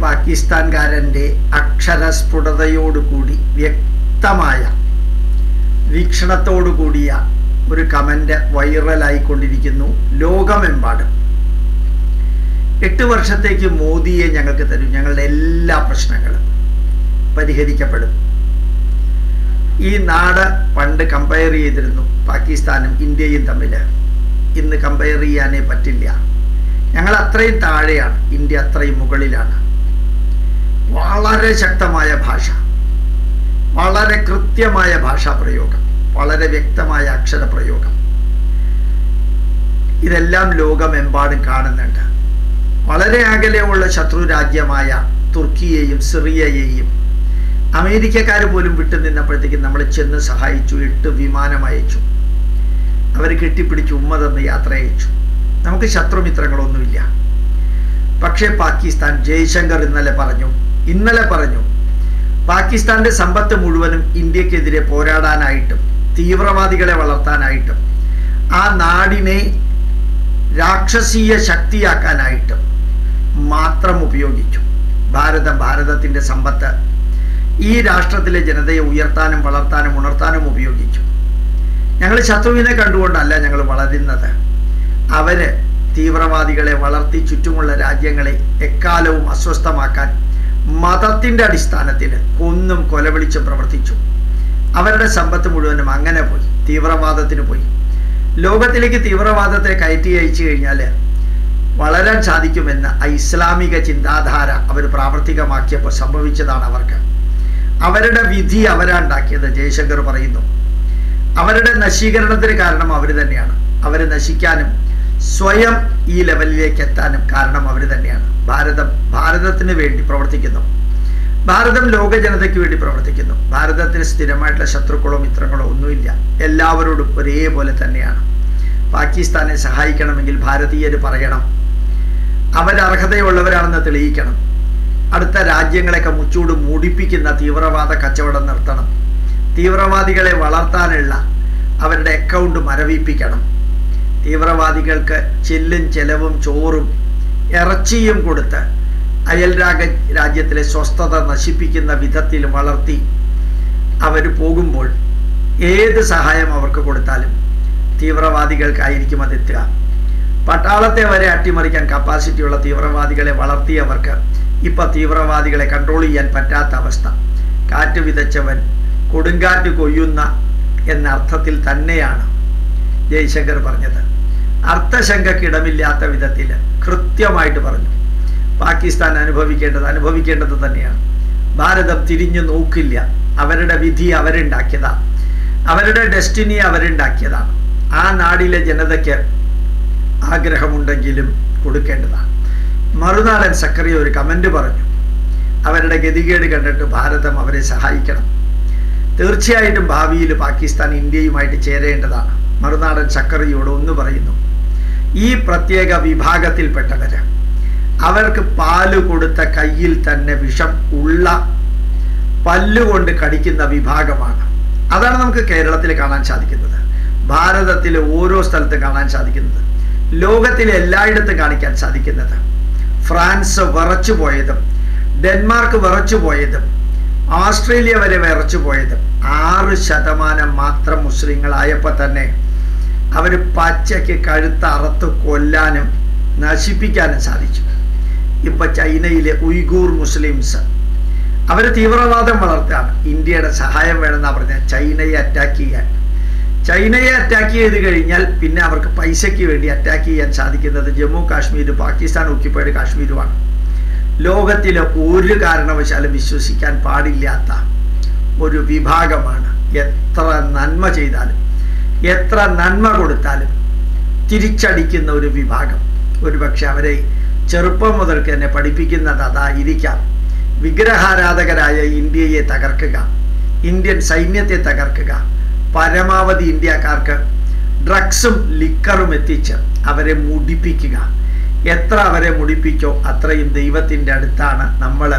പാകിസ്ഥാൻകാരൻ്റെ അക്ഷരസ്ഫുടതയോടുകൂടി വ്യക്തമായ വീക്ഷണത്തോടു കൂടിയ ഒരു കമൻ്റ് വൈറലായിക്കൊണ്ടിരിക്കുന്നു ലോകമെമ്പാടും എട്ട് വർഷത്തേക്ക് മോദിയെ ഞങ്ങൾക്ക് തരും ഞങ്ങളുടെ എല്ലാ പ്രശ്നങ്ങളും പരിഹരിക്കപ്പെടും ഈ നാട് പണ്ട് കമ്പയർ ചെയ്തിരുന്നു പാകിസ്ഥാനും ഇന്ത്യയും തമ്മിൽ ഇന്ന് കമ്പയർ ചെയ്യാനേ പറ്റില്ല ഞങ്ങൾ അത്രയും താഴെയാണ് ഇന്ത്യ അത്രയും മുകളിലാണ് വളരെ ശക്തമായ ഭാഷ വളരെ കൃത്യമായ ഭാഷാ പ്രയോഗം വളരെ വ്യക്തമായ അക്ഷര പ്രയോഗം ഇതെല്ലാം ലോകമെമ്പാടും കാണുന്നുണ്ട് വളരെ അകലെയുള്ള ശത്രു രാജ്യമായ തുർക്കിയെയും സിറിയയെയും അമേരിക്കക്കാർ പോലും വിട്ടു നിന്നപ്പോഴത്തേക്കും നമ്മൾ ചെന്ന് സഹായിച്ചു എട്ട് വിമാനം അയച്ചു അവർ കെട്ടിപ്പിടിച്ച് ഉമ്മ തന്ന് യാത്ര അയച്ചു നമുക്ക് ശത്രുമിത്രങ്ങളൊന്നുമില്ല പക്ഷേ പാകിസ്ഥാൻ ജയശങ്കർ ഇന്നലെ പറഞ്ഞു ഇന്നലെ പറഞ്ഞു പാകിസ്ഥാന്റെ സമ്പത്ത് മുഴുവനും ഇന്ത്യക്കെതിരെ പോരാടാനായിട്ടും തീവ്രവാദികളെ വളർത്താനായിട്ടും ആ നാടിനെ രാക്ഷസീയ ശക്തിയാക്കാനായിട്ടും മാത്രം ഉപയോഗിച്ചു ഭാരതം ഭാരതത്തിൻ്റെ സമ്പത്ത് ഈ രാഷ്ട്രത്തിലെ ജനതയെ ഉയർത്താനും വളർത്താനും ഉണർത്താനും ഉപയോഗിച്ചു ഞങ്ങൾ ശത്രുവിനെ കണ്ടുകൊണ്ടല്ല ഞങ്ങൾ വളരുന്നത് അവര് തീവ്രവാദികളെ വളർത്തി ചുറ്റുമുള്ള രാജ്യങ്ങളെ എക്കാലവും അസ്വസ്ഥമാക്കാൻ മതത്തിൻ്റെ അടിസ്ഥാനത്തിൽ കൊന്നും കൊലവിളിച്ചും പ്രവർത്തിച്ചു അവരുടെ സമ്പത്ത് മുഴുവനും അങ്ങനെ പോയി തീവ്രവാദത്തിന് പോയി ലോകത്തിലേക്ക് തീവ്രവാദത്തെ കയറ്റി അയച്ചു കഴിഞ്ഞാൽ വളരാൻ സാധിക്കുമെന്ന ഇസ്ലാമിക ചിന്താധാര അവർ പ്രാവർത്തികമാക്കിയപ്പോൾ സംഭവിച്ചതാണ് അവർക്ക് അവരുടെ വിധി അവരാണ്ടാക്കിയത് ജയശങ്കർ പറയുന്നു അവരുടെ നശീകരണത്തിന് കാരണം അവർ തന്നെയാണ് അവർ നശിക്കാനും സ്വയം ഈ ലെവലിലേക്ക് എത്താനും കാരണം അവർ തന്നെയാണ് ഭാരതം ഭാരതത്തിന് വേണ്ടി പ്രവർത്തിക്കുന്നു ഭാരതം ലോക ജനതയ്ക്ക് വേണ്ടി പ്രവർത്തിക്കുന്നു ഭാരതത്തിന് സ്ഥിരമായിട്ടുള്ള ശത്രുക്കളോ മിത്രങ്ങളോ ഒന്നുമില്ല എല്ലാവരോടും ഒരേപോലെ തന്നെയാണ് പാകിസ്ഥാനെ സഹായിക്കണമെങ്കിൽ ഭാരതീയർ പറയണം അവരർഹതയുള്ളവരാണെന്ന് തെളിയിക്കണം അടുത്ത രാജ്യങ്ങളെയൊക്കെ മുച്ചൂട് മൂടിപ്പിക്കുന്ന തീവ്രവാദ കച്ചവടം നിർത്തണം തീവ്രവാദികളെ വളർത്താനുള്ള അവരുടെ അക്കൗണ്ട് മരവിപ്പിക്കണം തീവ്രവാദികൾക്ക് ചെല്ലും ചെലവും ചോറും ഇറച്ചിയും കൊടുത്ത് അയൽ രാഗ രാജ്യത്തിലെ സ്വസ്ഥത നശിപ്പിക്കുന്ന വിധത്തിൽ വളർത്തി അവർ പോകുമ്പോൾ ഏത് സഹായം അവർക്ക് കൊടുത്താലും തീവ്രവാദികൾക്കായിരിക്കും അതെത്തുക പട്ടാളത്തെ വരെ അട്ടിമറിക്കാൻ കപ്പാസിറ്റിയുള്ള തീവ്രവാദികളെ വളർത്തിയവർക്ക് ഇപ്പൊ തീവ്രവാദികളെ കൺട്രോൾ ചെയ്യാൻ പറ്റാത്ത അവസ്ഥ കാറ്റ് വിതച്ചവൻ കൊടുങ്കാറ്റ് കൊയ്യുന്ന എന്ന അർത്ഥത്തിൽ തന്നെയാണ് ജയശങ്കർ പറഞ്ഞത് അർത്ഥശങ്കക്കിടമില്ലാത്ത വിധത്തിൽ കൃത്യമായിട്ട് പറഞ്ഞു പാകിസ്ഥാൻ അനുഭവിക്കേണ്ടത് അനുഭവിക്കേണ്ടത് തന്നെയാണ് ഭാരതം തിരിഞ്ഞു നോക്കില്ല അവരുടെ വിധി അവരുണ്ടാക്കിയതാണ് അവരുടെ ഡെസ്റ്റിനി അവരുണ്ടാക്കിയതാണ് ആ നാടിലെ ജനതയ്ക്ക് ആഗ്രഹമുണ്ടെങ്കിലും കൊടുക്കേണ്ടതാണ് മറുനാടൻ സക്കറിയ ഒരു കമന്റ് പറഞ്ഞു അവരുടെ ഗതികേട് കണ്ടിട്ട് ഭാരതം അവരെ സഹായിക്കണം തീർച്ചയായിട്ടും ഭാവിയിൽ പാകിസ്ഥാൻ ഇന്ത്യയുമായിട്ട് ചേരേണ്ടതാണ് മറുനാടൻ സക്കറിയോട് ഒന്ന് പറയുന്നു ഈ പ്രത്യേക വിഭാഗത്തിൽപ്പെട്ടവര് അവർക്ക് പാല് കൊടുത്ത കയ്യിൽ തന്നെ വിഷം ഉള്ള പല്ലുകൊണ്ട് കടിക്കുന്ന വിഭാഗമാണ് അതാണ് നമുക്ക് കേരളത്തിൽ കാണാൻ സാധിക്കുന്നത് ഭാരതത്തിലെ ഓരോ സ്ഥലത്തും കാണാൻ സാധിക്കുന്നത് ലോകത്തിലെ എല്ലായിടത്തും കാണിക്കാൻ സാധിക്കുന്നത് ഫ്രാൻസ് വിറച്ചു പോയതും ഡെൻമാർക്ക് വിറച്ചു പോയതും ഓസ്ട്രേലിയ വരെ വിറച്ചു പോയതും ആറ് ശതമാനം മാത്രം മുസ്ലിങ്ങളായപ്പോൾ തന്നെ അവർ പച്ചയ്ക്ക് കഴുത്ത് അറുത്ത് കൊല്ലാനും നശിപ്പിക്കാനും സാധിച്ചു ഇപ്പൊ ചൈനയിലെ ഉയ്ഗൂർ മുസ്ലിംസ് അവർ തീവ്രവാദം വളർത്തുകയാണ് ഇന്ത്യയുടെ സഹായം വേണമെന്നാണ് പറഞ്ഞത് ചൈനയെ അറ്റാക്ക് ചെയ്യാൻ ചൈനയെ അറ്റാക്ക് ചെയ്ത് കഴിഞ്ഞാൽ പിന്നെ അവർക്ക് പൈസയ്ക്ക് വേണ്ടി അറ്റാക്ക് ചെയ്യാൻ സാധിക്കുന്നത് ജമ്മു കാശ്മീർ പാകിസ്ഥാൻ ഒക്യുപ്പൈഡ് കാശ്മീരുമാണ് ലോകത്തിലെ ഒരു കാരണവശാലും വിശ്വസിക്കാൻ പാടില്ലാത്ത ഒരു വിഭാഗമാണ് എത്ര നന്മ ചെയ്താലും എത്ര നന്മ കൊടുത്താലും തിരിച്ചടിക്കുന്ന ഒരു വിഭാഗം ഒരുപക്ഷെ അവരെ ചെറുപ്പം മുതൽക്ക് തന്നെ പഠിപ്പിക്കുന്നത് അതായിരിക്കാം വിഗ്രഹാരാധകരായ ഇന്ത്യയെ തകർക്കുക ഇന്ത്യൻ സൈന്യത്തെ തകർക്കുക പരമാവധി ഇന്ത്യക്കാർക്ക് ഡ്രഗ്സും ലിക്കറും എത്തിച്ച് അവരെ മുടിപ്പിക്കുക എത്ര അവരെ മുടിപ്പിച്ചോ അത്രയും ദൈവത്തിൻ്റെ അടുത്താണ് നമ്മൾ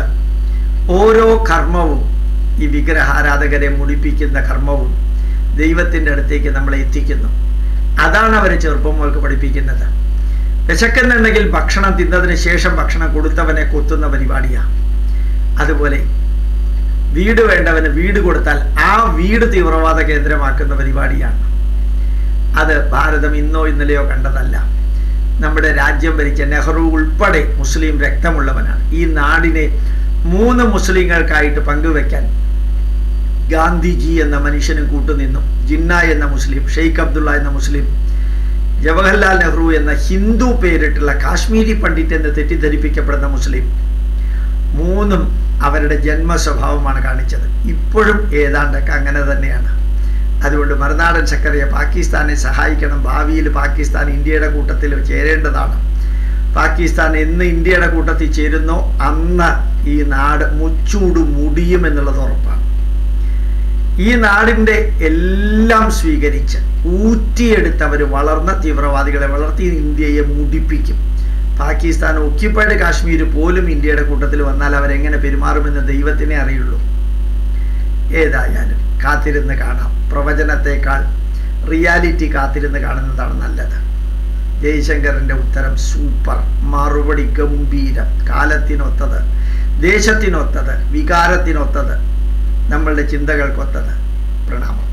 ഓരോ കർമ്മവും ഈ വിഗ്രഹാരാധകരെ മുടിപ്പിക്കുന്ന കർമ്മവും ദൈവത്തിൻ്റെ അടുത്തേക്ക് നമ്മളെ എത്തിക്കുന്നു അതാണ് അവരെ ചെറുപ്പം മുതൽക്ക് പഠിപ്പിക്കുന്നത് വിശക്കുന്നുണ്ടെങ്കിൽ ഭക്ഷണം തിന്നതിന് ശേഷം ഭക്ഷണം കൊടുത്തവനെ കൊത്തുന്ന പരിപാടിയാണ് അതുപോലെ വീട് വേണ്ടവന് വീട് കൊടുത്താൽ ആ വീട് തീവ്രവാദ കേന്ദ്രമാക്കുന്ന പരിപാടിയാണ് അത് ഭാരതം ഇന്നോ ഇന്നലെയോ കണ്ടതല്ല നമ്മുടെ രാജ്യം ഭരിച്ച നെഹ്റു ഉൾപ്പെടെ മുസ്ലിം രക്തമുള്ളവനാണ് ഈ നാടിനെ മൂന്ന് മുസ്ലിങ്ങൾക്കായിട്ട് പങ്കുവെക്കാൻ ഗാന്ധിജി എന്ന മനുഷ്യനും കൂട്ടുനിന്നു ജിന്ന എന്ന മുസ്ലിം ഷെയ്ഖ് അബ്ദുള്ള എന്ന മുസ്ലിം ജവഹർലാൽ നെഹ്റു എന്ന ഹിന്ദു പേരിട്ടുള്ള കാശ്മീരി പണ്ഡിറ്റ് എന്ന് തെറ്റിദ്ധരിപ്പിക്കപ്പെടുന്ന മുസ്ലിം മൂന്നും അവരുടെ ജന്മ സ്വഭാവമാണ് കാണിച്ചത് ഇപ്പോഴും ഏതാണ്ടൊക്കെ അങ്ങനെ തന്നെയാണ് അതുകൊണ്ട് മറുനാടൻ ചക്കരയെ പാകിസ്ഥാനെ സഹായിക്കണം ഭാവിയിൽ പാകിസ്ഥാൻ ഇന്ത്യയുടെ കൂട്ടത്തിൽ ചേരേണ്ടതാണ് പാകിസ്ഥാൻ എന്ന് ഇന്ത്യയുടെ കൂട്ടത്തിൽ ചേരുന്നോ അന്ന് ഈ നാട് മുച്ചൂട് മുടിയും എന്നുള്ളത് ഉറപ്പാണ് ഈ നാടിൻ്റെ എല്ലാം സ്വീകരിച്ച് ഊറ്റിയെടുത്തവർ വളർന്ന തീവ്രവാദികളെ വളർത്തി ഇന്ത്യയെ മുടിപ്പിക്കും പാകിസ്ഥാൻ ഒക്യുപ്പൈഡ് കാശ്മീർ പോലും ഇന്ത്യയുടെ കൂട്ടത്തിൽ വന്നാൽ അവരെങ്ങനെ പെരുമാറുമെന്ന് ദൈവത്തിനെ അറിയുള്ളൂ ഏതായാലും കാത്തിരുന്ന് കാണാം പ്രവചനത്തെക്കാൾ റിയാലിറ്റി കാത്തിരുന്ന് കാണുന്നതാണ് നല്ലത് ജയശങ്കറിൻ്റെ ഉത്തരം സൂപ്പർ മറുപടി ഗംഭീരം കാലത്തിനൊത്തത് ദേശത്തിനൊത്തത് വികാരത്തിനൊത്തത് നമ്മളുടെ ചിന്തകൾക്കൊത്തത് പ്രണാമം